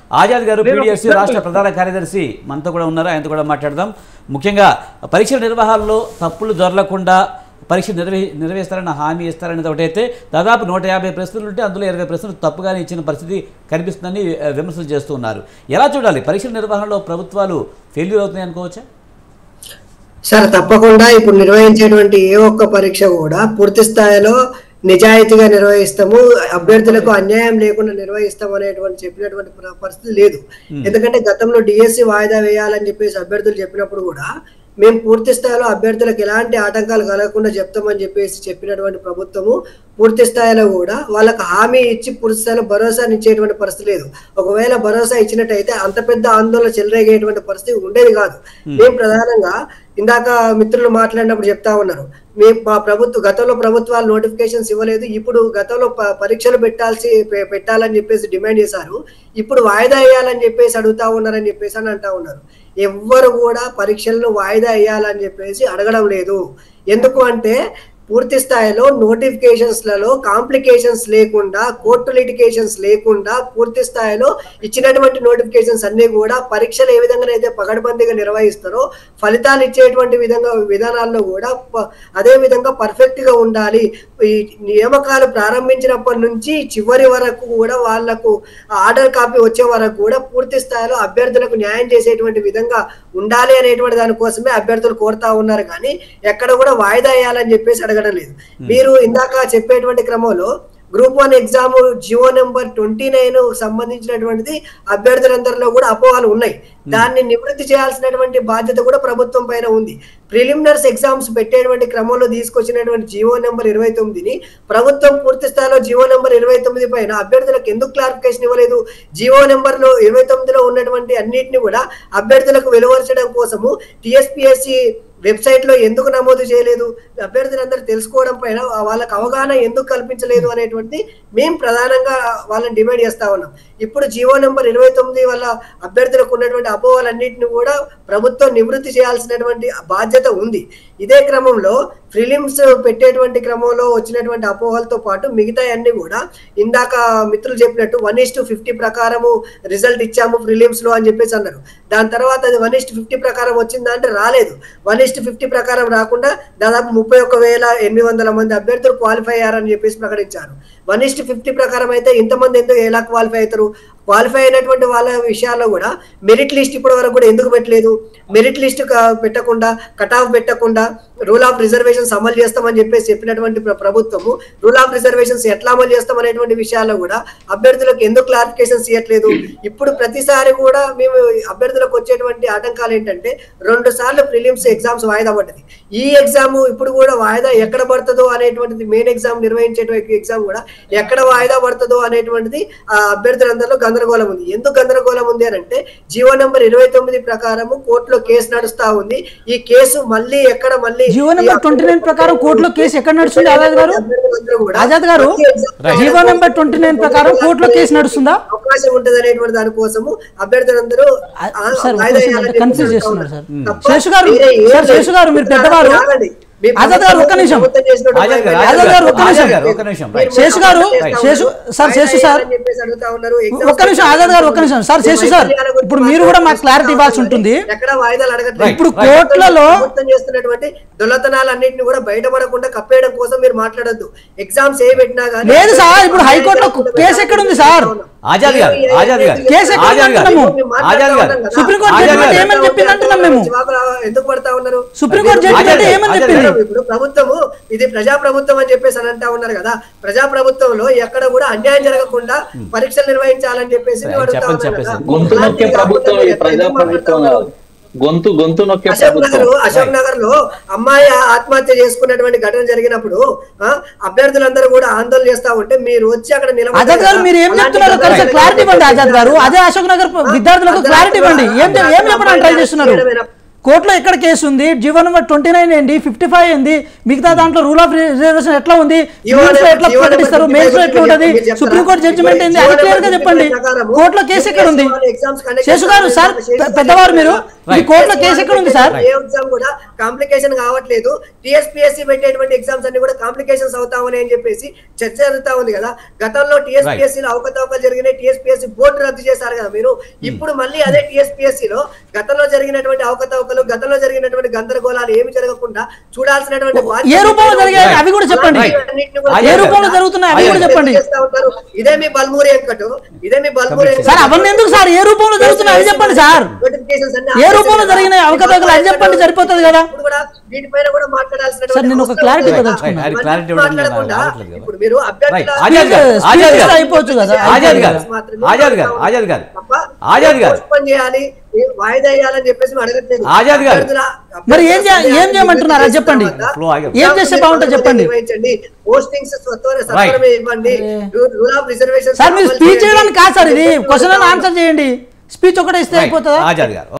ఆజాద్ గారు నేను ఒక పీడిఎస్సీ example రాష్ట్ర ప్రధాన కార్యదర్శి మనతో కూడా ఉన్నారు ఆయనతో కూడా మాట్లాడదాం ముఖ్యంగా పరీక్షల నిర్వహణలో తప్పులు దొరలకుండా పరీక్ష నిర్వహి నిర్వహిస్తారన్న హామీ ఇస్తారనేది ఒకటైతే దాదాపు నూట యాభై ప్రశ్నలు ఉంటే అందులో ఇరవై ప్రశ్నలు తప్పుగానే ఇచ్చిన పరిస్థితి కనిపిస్తుందని ఆ, విమర్శలు చేస్తూ ఉన్నారు ఎలా చూడాలి పరీక్షల నిర్వహణలో ప్రభుత్వాలు ఫెయిల్యూర్ అవుతున్నాయి అనుకోవచ్చా సార్ తప్పకుండా ఇప్పుడు నిర్వహించేటువంటి ఏ ఒక్క పరీక్ష కూడా పూర్తి స్థాయిలో నిజాయితీగా నిర్వహిస్తాము అభ్యర్థులకు అన్యాయం లేకుండా నిర్వహిస్తాం అనేటువంటి చెప్పినటువంటి ప్ర- పరిస్థితి లేదు ఎందుకంటే గతంలో డిఎస్సి వాయిదా వేయాలని చెప్పేసి అభ్యర్థులు చెప్పినప్పుడు కూడా మేము పూర్తి స్థాయిలో అభ్యర్థులకు ఎలాంటి ఆటంకాలు కలగకుండా చెప్తామని చెప్పేసి చెప్పినటువంటి ప్రభుత్వము పూర్తి స్థాయిలో కూడా వాళ్ళకి హామీ ఇచ్చి పూర్తి స్థాయిలో భరోసాని ఇచ్చేటువంటి పరిస్థితి లేదు ఒకవేళ భరోసా ఇచ్చినట్టయితే అంత పెద్ద ఆందోళన చెలరేగేటువంటి పరిస్థితి ఉండేది కాదు మేము ప్రధానంగా ఇందాక మిత్రులు మాట్లాడినప్పుడు చెప్తా ఉన్నారు మీ మా ప్రభుత్వ గతంలో ప్రభుత్వాలు నోటిఫికేషన్స్ ఇవ్వలేదు ఇప్పుడు గతంలో ప- పరీక్షలు పెట్టాల్సి పె- పెట్టాలని చెప్పేసి డిమాండ్ చేశారు ఇప్పుడు వాయిదా వేయాలని చెప్పేసి అడుగుతా ఉన్నారని చెప్పేసి అని అంటా ఉన్నారు ఎవ్వరు కూడా పరీక్షలను వాయిదా వేయాలని చెప్పేసి అడగడం లేదు ఎందుకు అంటే పూర్తి స్థాయిలో నోటిఫికేషన్స్ లలో కాంప్లికేషన్స్ లేకుండా కోర్టు లిటికేషన్స్ లేకుండా పూర్తి స్థాయిలో ఇచ్చినటువంటి నోటిఫికేషన్స్ అన్ని కూడా పరీక్షలు ఏ విధంగా అయితే పగడబందీగా నిర్వహిస్తారో ఫలితాలు ఇచ్చేటువంటి విధంగా విధానాల్లో కూడా ప- అదే విధంగా పర్ఫెక్ట్ గా ఉండాలి ఈ నియామకాలు ప్రారంభించినప్పటి నుంచి చివరి వరకు కూడా వాళ్లకు ఆర్డర్ కాపీ వచ్చే వరకు కూడా పూర్తి స్థాయిలో అభ్యర్థులకు న్యాయం చేసేటువంటి విధంగా ఉండాలి అనేటువంటి దానికోసమే అభ్యర్థులు కోరుతా ఉన్నారు కానీ ఎక్కడ కూడా వాయిదా వేయాలని చెప్పేసి అడగడం లేదు మీరు ఇందాక చెప్పేటువంటి క్రమంలో group one exam GO number twenty nine సంబంధించినటువంటిది అభ్యర్థులందరిలో కూడా అపోహలు ఉన్నాయి దాన్ని నివృత్తి చేయాల్సినటువంటి బాధ్యత కూడా ప్రభుత్వం పైన ఉంది ప్రిలిమినర్స్ ఎగ్జామ్స్ పెట్టేటువంటి క్రమంలో తీసుకొచ్చినటువంటి జియో నెంబర్ ఇరవై తొమ్మిదిని ప్రభుత్వం పూర్తి స్థాయిలో జియో నెంబర్ ఇరవై తొమ్మిది పైన అభ్యర్థులకు ఎందుకు క్లారిఫికేషన్ ఇవ్వలేదు జియో నెంబర్ లో ఇరవై తొమ్మిదిలో ఉన్నటువంటి అన్నిటిని కూడా అభ్యర్థులకు వెలువరచడం కోసము టిఎస్పిఎస్సి వెబ్సైట్ లో ఎందుకు నమోదు చేయలేదు అభ్యర్థులందరూ తెలుసుకోవడం పైన వాళ్ళకి అవగాహన ఎందుకు కల్పించలేదు అనేటువంటి మేము ప్రధానంగా వాళ్ళని డిమాండ్ చేస్తా ఉన్నాం ఇప్పుడు జీవో నెంబర్ ఇరవై తొమ్మిది వల్ల అభ్యర్థులకు ఉన్నటువంటి అపోహలన్నింటిని కూడా ప్రభుత్వం నివృత్తి చేయాల్సినటువంటి బాధ్యత ఉంది ఇదే క్రమంలో ప్రిలిమ్స్ పెట్టేటువంటి క్రమంలో వచ్చినటువంటి అపోహలతో పాటు మిగతా అన్ని కూడా ఇందాక మిత్రులు చెప్పినట్టు వన్ ఇస్ టు ఫిఫ్టీ ప్రకారము రిజల్ట్ ఇచ్చాము ప్రిలిమ్స్ లో అని చెప్పేసి అన్నారు దాని తర్వాత అది వన్ ఇస్ ఫిఫ్టీ ప్రకారం వచ్చిందా అంటే రాలేదు వన్ ఇస్ ఫిఫ్టీ ప్రకారం రాకుండా దాదాపు ముప్పై ఒక్క వేల ఎనిమిది వందల మంది అభ్యర్థులు క్వాలిఫై అయ్యారని చెప్పేసి ప్రకటించారు వన్ ఇస్ట్ ఫిఫ్టీ ప్రకారం అయితే ఇంతమంది ఎందుకు ఎలా క్వాలిఫై అవుతారు క్వాలిఫై అయినటువంటి వాళ్ళ విషయాల్లో కూడా మెరిట్ లిస్ట్ ఇప్పటి వరకు కూడా ఎందుకు పెట్టలేదు మెరిట్ లిస్ట్ పెట్టకుండా కట్ ఆఫ్ పెట్టకుండా రూల్ ఆఫ్ రిజర్వేషన్స్ అమలు చేస్తామని చెప్పేసి చెప్పినటువంటి ప్ర- ప్రభుత్వము రూల్ ఆఫ్ రిజర్వేషన్స్ ఎట్లా అమలు చేస్తాం అనేటువంటి విషయాల్లో కూడా అభ్యర్థులకు ఎందుకు క్లారిఫికేషన్స్ ఇవ్వట్లేదు ఇప్పుడు ప్రతిసారి కూడా మేము అభ్యర్థులకు వచ్చేటువంటి ఆటంకాలు ఏంటంటే రెండు సార్లు ప్రిలిమ్స్ ఎగ్జామ్స్ వాయిదా పడ్డది ఈ ఎగ్జామ్ ఇప్పుడు కూడా వాయిదా ఎక్కడ పడుతుందో అనేటువంటిది మెయిన్ ఎగ్జామ్ నిర్వహించేటువంటి ఎగ్జామ్ కూడా ఎక్కడ వాయిదా పడుతుందో అనేటువంటిది ఆ అభ్యర్థులందరిలో గందరగోళం ఉంది ఎందుకు గందరగోళం ఉంది అని అంటే జీవో నెంబర్ ఇరవై తొమ్మిది ప్రకారము కోర్టులో కేసు నడుస్తా ఉంది ఈ కేసు మళ్ళీ ఎక్కడ మళ్ళీ జీవో నెంబర్ 29 ప్రకారం కోర్టులో కేసు ఎక్కడ నడుస్తుంది ఆజాద్ గారు? అభ్యర్థులందరూ కూడా ఆజాద్ గారు ప్రతి exam- జీవో నెంబర్ 29 ప్రకారం కోర్టులో కేసు నడుస్తుందా? అవకాశం ఉంటది అనేటువంటి దానికోసము అభ్యర్థులందరూ ఆ, ఆ, సార్, వాయిదా కొంచెం వేయాలని కన్ఫ్యూజ్ చెప్పి చేస్తున్నారు సార్. తప్ప శేషు గారు, వేరే ఏం సార్, శేషు గారు, మీరు లేదు. పెద్దవారు. ఆగండి. మీ ఆజాద్ గారు, ఒక్క నిమిషం. ప్రభుత్వం చేసినటువంటి ఆజాద్ గారు, వాయిదా ఆజాద్ గారు, ఒక్క వేయాలని నిమిషం. గారు, ఒక్క నిమిషం, రైట్. మీరు శేషు గారు, చేస్తా శేషు- ఉన్నారు. Sir, Seshu sir. వాయిదా చెప్పేసి అడుగుతా ఉన్నారు. ఒక్క నిమిషం ఆజాద్ గారు ఒక్క నిమిషం సార్ శేషు సార్ ఇప్పుడు మీరు కూడా మాకు క్లారిటీ ఇవ్వాల్సి ఉంటుంది ఎక్కడ వాయిదాలు అడగట్లేదు Right, ఇప్పుడు right. కోర్టులలో ప్రభుత్వం చేస్తున్నటువంటి దొల్లతనాలన్నింటినీ కూడా బయటపడకుండా కప్పేయడం కోసం మీరు మాట్లాడొద్దు ఎగ్జామ్స్ ఏ పెట్టినా కానీ లేదు సార్, ఇప్పుడు హైకోర్టులో కేసు ఎక్కడుంది సార్? ఆజాద్ గారు, ఆజాద్ గారు, కేసు ఎక్కడ ఆజాద్ గారు, అంటున్నాము? ఆజాద్ గారు, సుప్రీంకోర్టు ఆజాద్ జడ్జిమెంట్ గారు. ఏమని చెప్పింది అంటున్నాం మేము జవాబులు ఎందుకు పడతా ఉన్నారు సుప్రీంకోర్టు జడ్జిమెంట్ ఆజాద్ ఏమని ఆజాద్ చెప్పింది గారు. ఇప్పుడు ప్రభుత్వము ఇది ప్రజా ప్రభుత్వం అని చెప్పేసి అని అంటా ఉన్నారు కదా ప్రజా ప్రభుత్వంలో ఎక్కడ కూడా అన్యాయం జరగకుండా పరీక్షలు నిర్వహించాలని చెప్పేసి మేము అడుగుతా చెప్పండి, ఉన్నాం చెప్పేసి. కదా. గొంతు నొక్కే ప్రభుత్వం ఈ ప్రజా ఎందుకు మాట్లాడుతా ప్రభుత్వం ఉన్నారు? కాదు. గొంతు గొంతు నొక్కే అశోక్ నగర్ ప్రభుత్వం అశోక్ నగర్ లో అమ్మాయి ఆత్మహత్య చేసుకున్నటువంటి ఘటన జరిగినప్పుడు ఆ, అభ్యర్థులందరూ కూడా ఆందోళన చేస్తా ఉంటే మీరు వచ్చి అక్కడ నిలబడ్డారు ఆజాద్ గారు కదా. మీరు ఏం అలాంటి చెప్తున్నారో ఘటన కొంచెం క్లారిటీ ఇవ్వండి ఆజాద్ గారు అదే అశోక్ నగర్ ఆ, విద్యార్థులకు క్లారిటీ ఇవ్వండి ఏం చెప్- ఏం చెప్పడానికి ట్రై చేస్తున్నారు కోర్టులో ఎక్కడ కేసు ఉంది జీవో నెంబర్ ట్వంటీ నైన్ ఏంటి ఫిఫ్టీ ఫైవ్ ఏంది మిగతా దాంట్లో రూల్ ఆఫ్ రిజర్వేషన్ ఎట్లా ఉంది జీవో మెయిన్స్ లో నెంబర్- ఎట్లా జీవో నెంబర్ ప్రకటిస్తారు 55 మెయిన్స్ లో ఎట్లా ఉంటుంది మీరు చెప్తారా? సుప్రీంకోర్టు జడ్జిమెంట్ ఏంది జీవో అది క్లియర్ గా నెంబర్ చెప్పండి 55 ప్రకారము కోర్టులో కేసు ఎక్కడ ఉంది UPSC ఎగ్జామ్స్ కండక్ట్ శేషు గారు సార్ చేస్తారు. పె- పెద్దవారు మీరు ఈ కోర్టులో కేసు ఎక్కడ ఉంది సార్ ఏ ఎగ్జామ్ కూడా కాంప్లికేషన్ కావట్లేదు టిఎస్పిఎస్సి పెట్టేటువంటి ఎగ్జామ్స్ అన్ని కూడా కాంప్లికేషన్స్ అవుతా ఉన్నాయి అని చెప్పేసి చర్చ జరుగుతా ఉంది కదా గతంలో టిఎస్పిఎస్సి లో అవకతవకలు జరిగినాయి టిఎస్పిఎస్సి బోర్డు రద్దు చేశారు కదా మీరు ఇప్పుడు మళ్ళీ అదే టిఎస్పిఎస్సి లో గతంలో జరిగినటువంటి అవకతవకలు గతంలో జరిగినటువంటి గందరగోళాలు ఏమి జరగకుండా చూడాల్సినటువంటి బాధ్యత ఏ రూపంలో జరిగాయి అవి కూడా చెప్పండి అలాంటివన్నిటిని కూడా ఏ రూపంలో జరుగుతున్నాయి అవి కూడా చెప్పండి చేస్తా ఉంటారు. ఇదే మీ బల్మూరి వెంకటు ఇదే మీ బల్మూరి వెంకటు. సార్ అవన్నీ ఎందుకు సార్ ఏ రూపంలో జరుగుతున్నాయి అవి చెప్పండి సార్ Notifications అన్ని ఏ రూపంలో ఆపేశారు జరిగినాయి కదా. అవకతవకలు అది చెప్పండి సరిపోతుంది కదా ఇప్పుడు కూడా వీటిపైన కూడా మాట్లాడాల్సిన సార్, నేను ఒక clarity ఇవ్వదలుచుకున్నా. Right, clarity ఇవ్వడం నేను మాట్లాడకుండా రావట్లేదు కదా. ఇప్పుడు మీరు రైట్ అభ్యర్థుల ఆజాద్ గారు Speech ఆజాద్ ఇస్తే గారు అయిపోవచ్చు కదా ఆజాద్ గారు మాత్రమే ఆజాద్ గారు ఆజాద్ గారు తప్ప ఆజాద్ గారు postpone చేయాలి ఏ వాయిదా వేయాలని చెప్పేసి మేము అడగట్లేదు ఆజాద్ గారు. అభ్యర్థుల- మరి ఏం చే- ఏం చేయమంటున్నారు? అది చెప్పండి. Flow ఆగాలి. ఏం చేస్తే బాగుంటుంది చెప్పండి. నిర్వహించండి పోస్టింగ్స్ సత్వరమే ఇవ్వండి రూల్ ఆఫ్ రిజర్వేషన్ సార్ మీరు స్పీచ్ చేయడానికి కాదు సార్ ఇది క్వశ్చన్ ఆన్సర్ చేయండి స్పీచ్ ఒకటే ఇస్తే అయిపోతుందా ఆజాద్ గారు